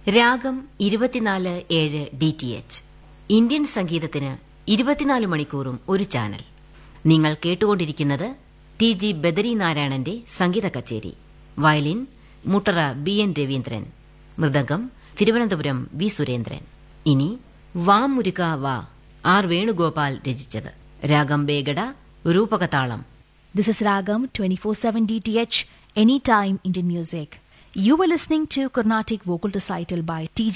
രാഗം ഇരുപത്തിനാല് ഏഴ് ഡി ടി എച്ച് ഇന്ത്യൻ സംഗീതത്തിന് ഇരുപത്തിനാല് മണിക്കൂറും ഒരു ചാനൽ നിങ്ങൾ കേട്ടുകൊണ്ടിരിക്കുന്നത് ടി ജി ബദരി നാരായണന്റെ സംഗീത കച്ചേരി violin Muttara B N Raveendran mridangam Thiruvananthapuram V Surendran ഇനി വാം മുരുക വാ ആർ വേണുഗോപാൽ രചിച്ചത് രാഗം Begada രൂപകതാളം This is Ragam 24/7 DTH Anytime Indian Music. You were listening to Carnatic Vocal Recital by T.J.